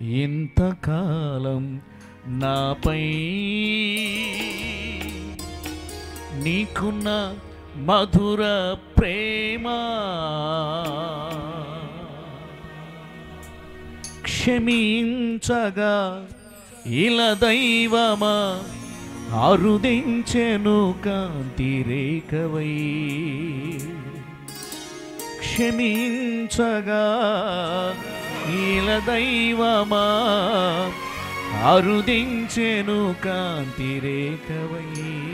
ఇంతకాలం నాపై నీకున్న మధుర ప్రేమ క్షమించగా ఇల దైవమా అరుదించెను కాంతి రేఖవై క్షమించగా ఇల దైవమా అరుదించెను కాంతి రేఖవై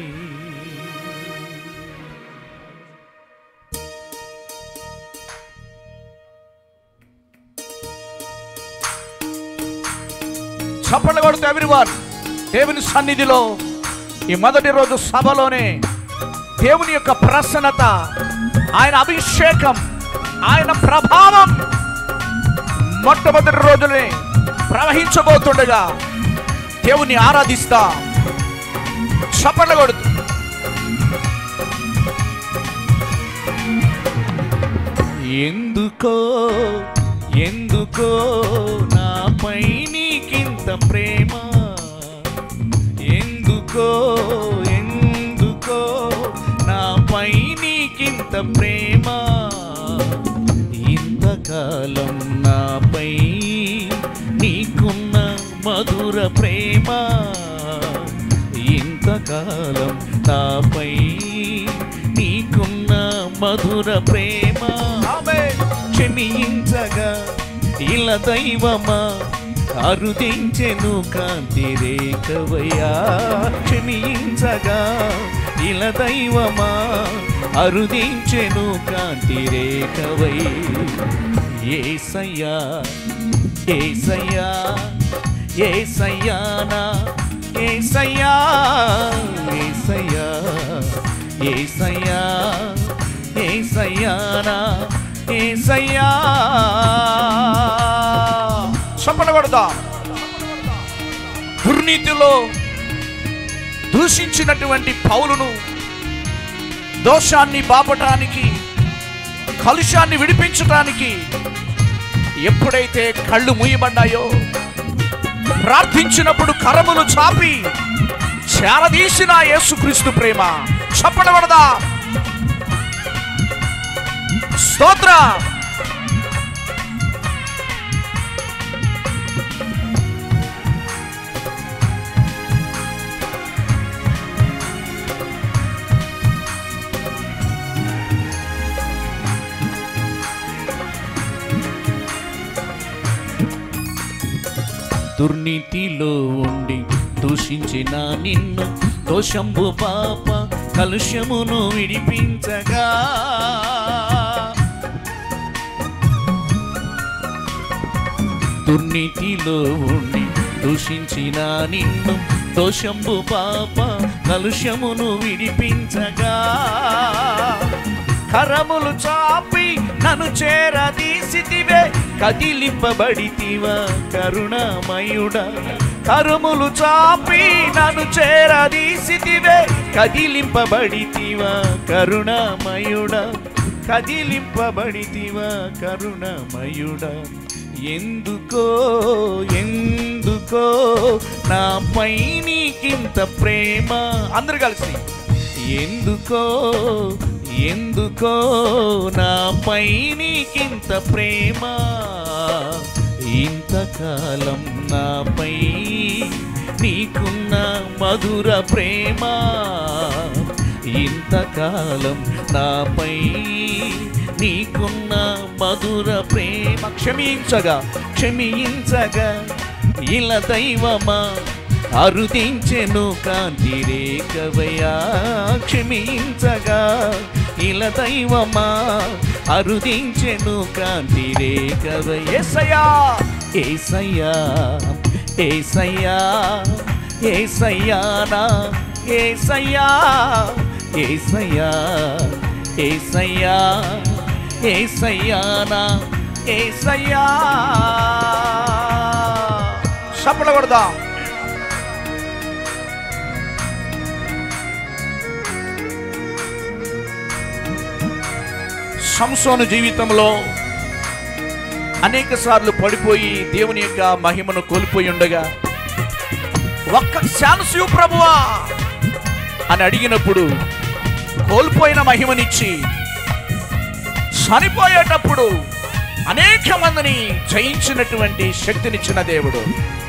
చప్పట్లు కొడుతూ ఎవ్రీవన్ దేవుని సన్నిధిలో ఈ మొదటి రోజు సభలోనే దేవుని యొక్క ప్రసన్నత ఆయన అభిషేకం ఆయన ప్రభావం మొట్టమొదటి రోజులే ప్రవహించబోతుండగా దేవుని ఆరాధిస్తా చప్పట్లు కొడుతూ ఎందుకో ఎందుకో నాపై నీకింత ప్రేమ ఎందుకో ఎందుకో నాపై నీకింత ప్రేమ ఇంతకాలం నాపై నీకున్న మధుర ప్రేమ ఇంతకాలం నాపై నీకున్న మధుర ప్రేమ క్షమించగా ఇలా దైవమా అరుదించెను కాంతి రేఖవయ్యా క్షమించగా ఇలా దైవమా అరుదించెను కాంతి రేఖవై ఏసయ్యా ఏసయ్యా ఏసయ్యానా ఏసయ్యా ఏసయ్యా ఏసయ్యా ఏసయ్యానా ఏసయ్యా చెప్పనబడదా దుర్నీతిలో దూషించినటువంటి పౌలును దోషాన్ని బాపటానికి కలుషాన్ని విడిపించటానికి ఎప్పుడైతే కళ్ళు మూయబడ్డాయో ప్రార్థించినప్పుడు కరములు చాపి చేరదీసిన యేసుక్రీస్తు ప్రేమ చెప్పడబడదా స్తోత్ర దుర్నీతిలో ఉండి దూషించిన నిన్ను దోషంబు పాప కలుష్యమును విడిపించగా దుర్నీతిలో ఉండి దూషించిన నిన్ను దోషంబు పాప కలుష్యమును విడిపించగా కరములు చాపి నన్ను చేరదీసితివే కదిలింపబడితివా కరుణామయుడా కరుములు చాపి నన్ను చేరదీసితివే కదిలింపబడితివా కరుణామయుడా కదిలింపబడితివా కరుణామయుడా ఎందుకో ఎందుకో నాపై నీకింత ప్రేమ అందరు కలిసి ఎందుకో ఎందుకో నాపై నీకింత ప్రేమ ఇంతకాలం నాపై నీకున్న మధుర ప్రేమ ఇంతకాలం నాపై నీకున్న మధుర ప్రేమ క్షమించగా క్షమించగా ఇలా దైవమా అరుదించెను కాంతి రేఖవయ్యా క్షమించగా ఇలా దైవమా అరుదించెను కాంతి రేఖవయ్యా ఏసయ్యా ఏసయ్యా ఏసయ్యానా ఏసయ్యా ఏసయ్యా ఏసయ్యా ఏసయ్యానా ఏసయ్యా చప్పట్లు కొడదాం సంసోను జీవితంలో అనేక సార్లు పడిపోయి దేవుని యొక్క మహిమను కోల్పోయి ఉండగా ఒక్క ఛాన్స్ ఇవ్వు ప్రభువా అని అడిగినప్పుడు కోల్పోయిన మహిమనిచ్చి చనిపోయేటప్పుడు అనేక మందిని జయించినటువంటి శక్తినిచ్చిన దేవుడు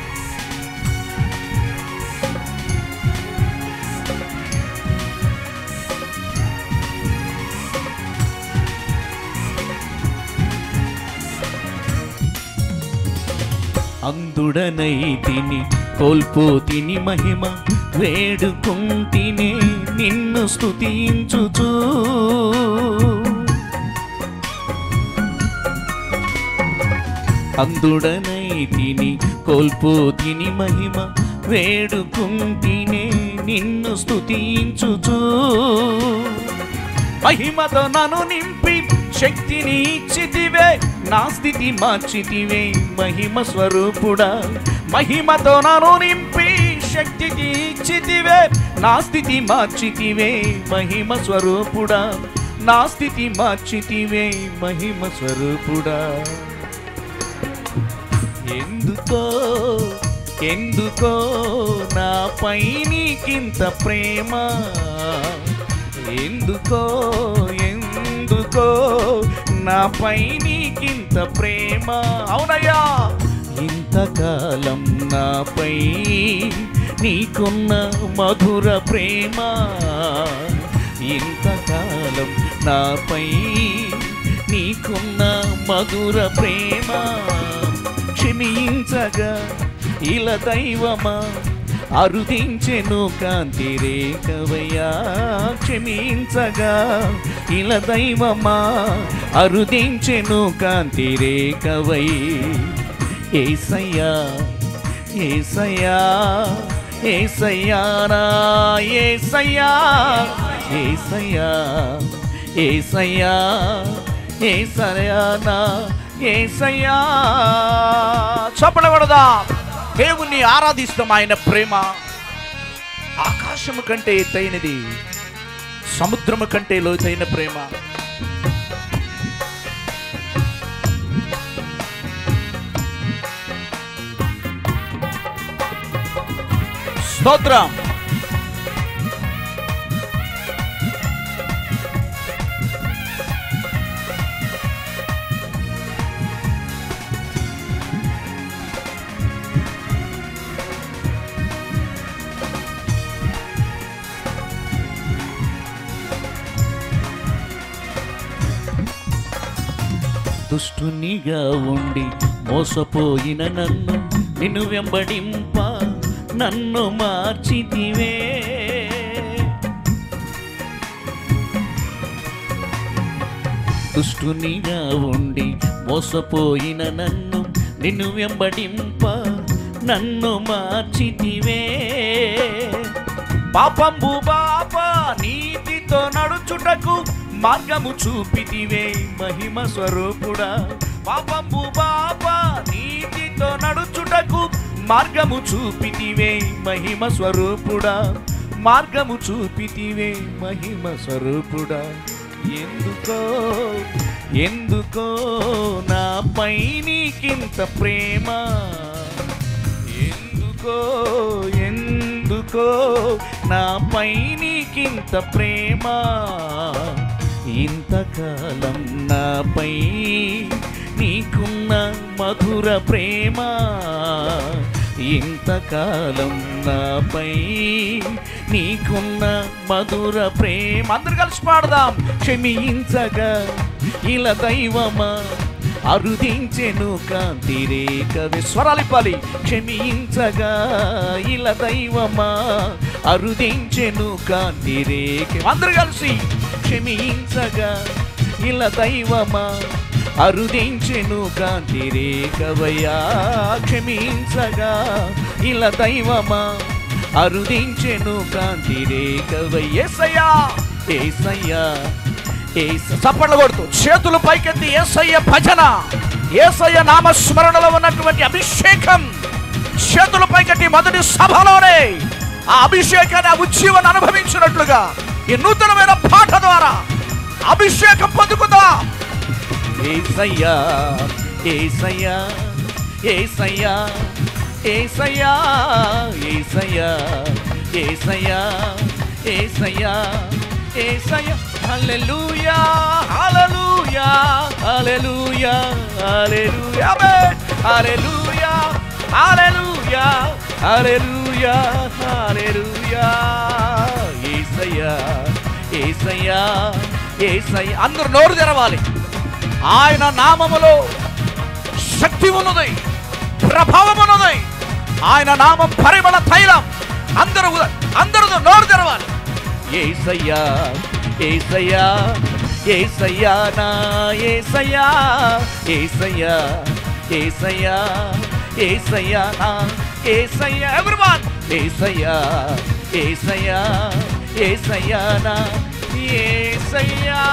అందుడనై తిని కోల్పో తిని మహిమ వేడుకుంటినే నిన్ను స్తుతించుచూ అందుడనై తిని కోల్పో తిని మహిమ వేడుకుంటినే నిన్ను స్తుతించుచూ మహిమతో నన్ను నింపి శక్తిని ఇచ్చితివే నా స్థితి మార్చితివే మహిమ స్వరూపుడా మహిమతో నన్ను నింపి శక్తికి ఇచ్చితివే నా స్థితి మార్చితివే మహిమ స్వరూపుడా నా స్థితి మార్చితివే మహిమ స్వరూపుడా ఎందుకో ఎందుకో నాపై నీకింత ప్రేమ ఎందుకో ఎందుకో నాపై నీకింత ప్రేమ అవునయ్యా ఇంతకాలం నాపై నీకున్న మధుర ప్రేమ ఇంతకాలం నాపై నీకున్న మధుర ప్రేమ క్షమించగా ఇలా దైవమా అరుదించెను కాంతి రేఖవయ్యా క్షమించగా ఇలా దైవమా అరుదించెను కాంతి రేఖవై ఏసయ్యా ఏసయ్యా ఏసయ్యా నా ఏసయ్యా ఏసయ్యా ఏసయ్యా ఏసయ్యా నా ఏసయ్యా చెప్పడకూడదా దేవుణ్ణి ఆరాధిస్తాం ఆయన ప్రేమ ఆకాశము కంటే ఎత్తైనది సముద్రము కంటే లోతైన ప్రేమ స్తోత్రం దుష్టునిగా ఉండి మోసపోయిన నన్ను నిన్ను వెంబడింప నన్ను మార్చితివే దుష్టునిగా ఉండి మోసపోయిన నన్ను నిన్ను వెంబడింప నన్ను మార్చితివే పాపంబు బాప నీతితో నడుచుటకు మార్గము చూపితివే మహిమ స్వరూపుడా పాపంబు బాప నీతితో నడుచుటకు మార్గము చూపితివే మహిమ స్వరూపుడా మార్గము చూపితివే మహిమ స్వరూపుడా ఎందుకో ఎందుకో నాపై నీకింత ప్రేమ ఎందుకో ఎందుకో నాపై నీకింత ప్రేమ ఇంతకాలం నాపై నీకున్న మధుర ప్రేమ ఇంతకాలం నాపై నీకున్న మధుర ప్రేమ అందరు కలిసి పాడదాం క్షమించగా ఇలా దైవమా అరుదించెను కాంతి రేఖ స్వరాలిపాలి క్షమించగా ఇలా దైవమా అరుదించెను కాంతి రేఖ అందరు కలిసి క్షమించగా ఇలా దైవమా అరుదించెను కాంతి రేఖవయ్యా క్షమించగా ఇలా దైవమా అరుదించెను కాంతి రేఖవయ్యేసయ్యా ఏసయ్యా ఏస చప్పట్లు కొడుతూ చేతులు పైకెత్తి ఏసయ్య భజన ఏసయ్య నామస్మరణలో ఉన్నటువంటి అభిషేకం చేతులు పైకెత్తి మొదటి సభలోనే ఆ అభిషేకాన్ని ఆ ఉజ్జీవన అనుభవించినట్లుగా ఈ నూతనమైన పాట ద్వారా అభిషేకం పొందుకుందా ఏసయ్యా ఏసయ్యా ఏసయ్యా ఏసయ్యా ఏసయ్యా ఏసయ్యా ఏసయ్యా ఏసయ్యా హల్లెలూయా హల్లెలూయా హల్లెలూయా హల్లెలూయా ఆమేన్ హల్లెలూయా హల్లెలూయా హల్లెలూయా హల్లెలూయా ఏసయ్యా ఏసయ్యా ఏసయ్యా అందరూ నోరు తెరవాలి ఆయన నామములో శక్తి ఉన్నది ప్రభావం ఉన్నది ఆయన నామం పరిమళ తైలం అందరూ అందరూ నోరు తెరవాలి ఏసయ్యా ఏసయ్యా ఏసయ్యా నా ఏసయ్యా ఏసయ్యా ఏసయ్యా ఏసయ్యా నా ఏసయ్యా ఎవ్రీవన్ ఏసయ్యా ఏసయ్యా ఏసయ్యా నా ఏసయ్యా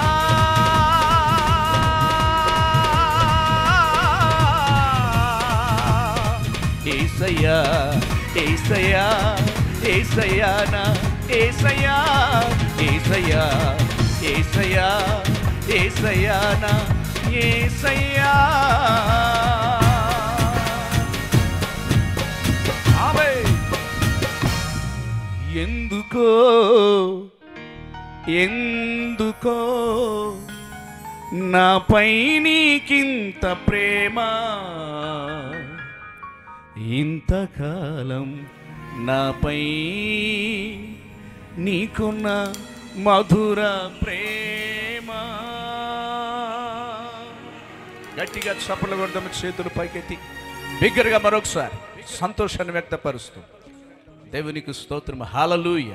ఏసయ్యా ఏసయ్యా ఏసయ్యా నా ఏసయ్యా ఏసయ్యా ఏసయ్యా ఏసయ్యా నా ఏసయ్యా ఆమేన్. ఎందుకో ఎందుకో నాపై నీకింత ప్రేమ ఇంతకాలం నాపై నీకున్న మధుర ప్రేమ గట్టిగా చప్పలు కొడదాము చేతులు పైకెత్తి బిగ్గరగా మరొకసారి సంతోషాన్ని వ్యక్తపరుస్తూ దేవునికి స్తోత్రం హాలలుయ